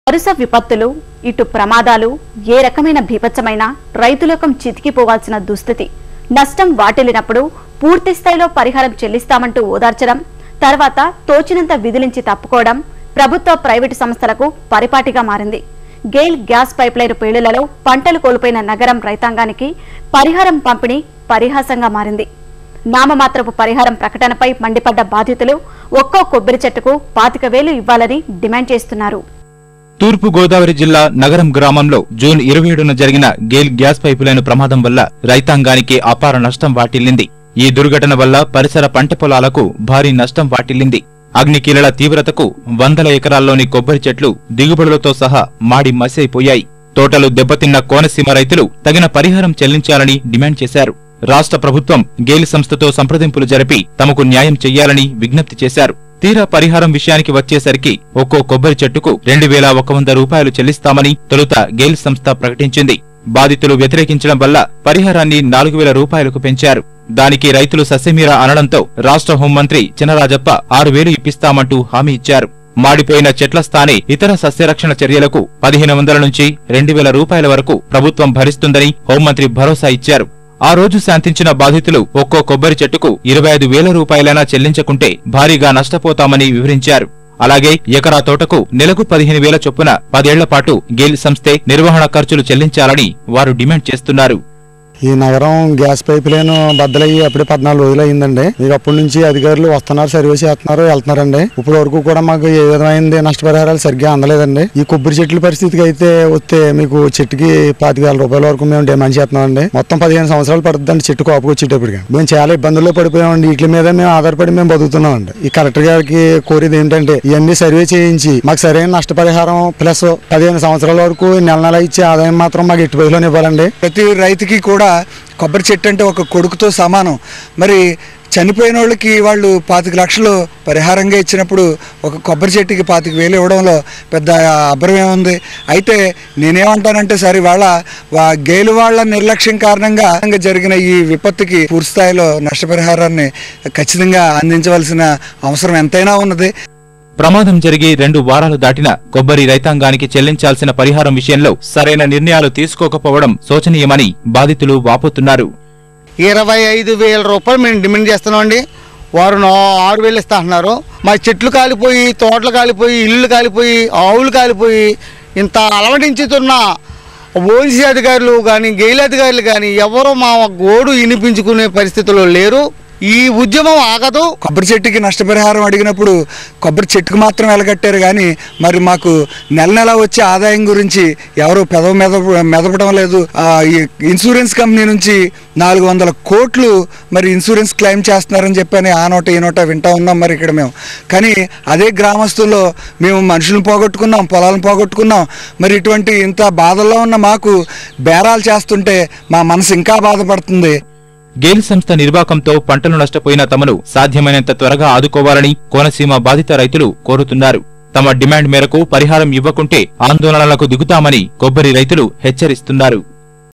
వరుస విపత్తులు ఇటు ప్రమాదాలు ఏ రకమైన భీభత్సమైన రైతులోకం చితికిపోవాల్సిన దుస్థితి నష్టం వాటిల్లినప్పుడు పూర్తి స్థాయిలో పరిహారం చెల్లిస్తామంటూ ఓదార్చడం తర్వాత తోచినంత విధులించి తప్పుకోవడం ప్రభుత్వ ప్రైవేటు సంస్థలకు పరిపాటిగా మారింది గెయిల్ గ్యాస్ పైప్లైన్ పేలులలో పంటలు కోల్పోయిన నగరం రైతాంగానికి పరిహారం పంపిణీ పరిహాసంగా మారింది నామమాత్రపు పరిహారం ప్రకటనపై మండిపడ్డ బాధితులు ఒక్కో కొబ్బరి చెట్టుకు పాతిక వేలు ఇవ్వాలని డిమాండ్ చేస్తున్నారు తూర్పు గోదావరి జిల్లా నగరం గ్రామంలో జూన్ ఇరవై ఏడున జరిగిన గేల్ గ్యాస్ పైపులైన ప్రమాదం వల్ల రైతాంగానికి అపార నష్టం వాటిల్లింది ఈ దుర్ఘటన వల్ల పరిసర పంట పొలాలకు భారీ నష్టం వాటిల్లింది అగ్నికీలల తీవ్రతకు వందల ఎకరాల్లోని కొబ్బరి చెట్లు దిగుబడులతో సహా మాడి మసైపోయాయి తోటలు దెబ్బతిన్న కోనసీమ రైతులు తగిన పరిహారం చెల్లించాలని డిమాండ్ చేశారు రాష్ట్ర ప్రభుత్వం గేలి సంస్థతో సంప్రదింపులు జరిపి తమకు న్యాయం చెయ్యాలని విజ్ఞప్తి చేశారు తీరా పరిహారం విషయానికి వచ్చేసరికి ఒక్కో కొబ్బరి చెట్టుకు రెండు వేల ఒక వంద రూపాయలు చెల్లిస్తామని తొలుత గేల్ సంస్థ ప్రకటించింది బాధితులు వ్యతిరేకించడం వల్ల పరిహారాన్ని నాలుగు వేల రూపాయలకు పెంచారు దానికి రైతులు సస్యమీర అనడంతో రాష్ట్ర హోంమంత్రి చినరాజప్ప ఆరు వేలు ఇప్పిస్తామంటూ హామీ ఇచ్చారు మాడిపోయిన చెట్ల స్థానే ఇతర సస్యరక్షణ చర్యలకు పదిహేను వందల నుంచి రెండు వేల రూపాయల వరకు ప్రభుత్వం భరిస్తుందని హోంమంత్రి భరోసా ఇచ్చారు ఆ రోజు శాంతించిన బాధితులు ఒక్కో కొబ్బరి చెట్టుకు ఇరవై ఐదు వేల రూపాయలైనా చెల్లించకుంటే భారీగా నష్టపోతామని వివరించారు అలాగే ఎకరా తోటకు నెలకు పదిహేను వేల చొప్పున పదేళ్ల పాటు గేల్ సంస్థే నిర్వహణ ఖర్చులు చెల్లించాలని వారు డిమాండ్ చేస్తున్నారు ఈ నగరం గ్యాస్ పైప్ లైన్ బద్దలయ్యి అప్పుడే పద్నాలుగు రోజులు అయిందండి మీకు అప్పటి నుంచి అధికారులు వస్తున్నారు సర్వీస్ చేస్తున్నారు వెళ్తున్నారండి ఇప్పటి వరకు కూడా మాకు ఏ విధమైన నష్టపరిహారాలు సరిగ్గా అందలేదండి ఈ కొబ్బరి చెట్ల పరిస్థితికి అయితే వస్తే మీకు చెట్టుకి పాతిక వేల రూపాయల వరకు మేము డిమాండ్ చేస్తున్నామండి మొత్తం పదిహేను సంవత్సరాలు పడుతుందండి చెట్టు కాపుకి వచ్చేటప్పటికి మేము చాలా ఇబ్బందుల్లో పడిపోయామండి వీటి మీద మేము ఆధారపడి మేము బతుకుతున్నామండి ఈ కలెక్టర్ గారికి కోరేది ఏంటంటే ఇవన్నీ సర్వే చేయించి మాకు సరైన నష్టపరిహారం ప్లస్ పదిహేను సంవత్సరాల వరకు నెల నెల ఇచ్చే ఆదాయం మాత్రం మాకు ఎట్టి పదిలోనే ఇవ్వాలండి ప్రతి రైతుకి కూడా కొబ్బరి చెట్టు అంటే ఒక కొడుకుతో సమానం మరి చనిపోయిన వాళ్ళకి వాళ్ళు పాతిక లక్షలు పరిహారంగా ఇచ్చినప్పుడు ఒక కొబ్బరి చెట్టుకి పాతిక వేలు ఇవ్వడంలో పెద్ద అభ్రం ఏముంది అయితే నేనేమంటానంటే సరే వాళ్ళ వా- గేలు వాళ్ళ నిర్లక్ష్యం కారణంగా జరిగిన ఈ విపత్తుకి పూర్తి స్థాయిలో నష్టపరిహారాన్ని ఖచ్చితంగా అందించవలసిన అవసరం ఎంతైనా ఉన్నది ప్రమాదం జరిగి రెండు వారాలు దాటినా కొబ్బరి రైతాంగానికి చెల్లించాల్సిన పరిహారం విషయంలో సరైన నిర్ణయాలు తీసుకోకపోవడం శోచనీయమని బాధితులు వాపోతున్నారు ఇరవై ఐదు వేల రూపాయలు మేము డిమాండ్ చేస్తున్నాం అండి వారు నా ఆరు వేలు ఇస్తా అంటున్నారు మా చెట్లు కాలిపోయి తోటలు కాలిపోయి ఇల్లు కాలిపోయి ఆవులు కాలిపోయి ఇంత అలవడించుతున్న ఓసీ అధికారులు కానీ గెయిల్ అధికారులు కానీ ఎవరు మా గోడు వినిపించుకునే పరిస్థితిలో లేరు ఈ ఉద్యమం ఆగదు కొబ్బరి చెట్టుకి నష్టపరిహారం అడిగినప్పుడు కొబ్బరి చెట్టుకు మాత్రం వెలగట్టారు కానీ మరి మాకు నెల నెల వచ్చే ఆదాయం గురించి ఎవరు పెదవ మెద మెదపడం లేదు ఆ, ఈ ఇన్సూరెన్స్ కంపెనీ నుంచి నాలుగు వందల కోట్లు మరి ఇన్సూరెన్స్ క్లెయిమ్ చేస్తున్నారని చెప్పని ఆ నోట ఈ నోట వింటా ఉన్నాం మరి ఇక్కడ మేము కానీ అదే గ్రామస్తుల్లో మేము మనుషులను పోగొట్టుకున్నాం పొలాలను పోగొట్టుకున్నాం మరి ఇటువంటి ఇంత బాధల్లో ఉన్న మాకు బేరాలు చేస్తుంటే మా మనసు ఇంకా బాధపడుతుంది గేల్ సంస్థ నిర్వాకంతో పంటలు నష్టపోయిన తమను సాధ్యమైనంత త్వరగా ఆదుకోవాలని కోనసీమ బాధిత రైతులు కోరుతున్నారు తమ డిమాండ్ మేరకు పరిహారం ఇవ్వకుంటే ఆందోళనలకు దిగుతామని కొబ్బరి రైతులు హెచ్చరిస్తున్నారు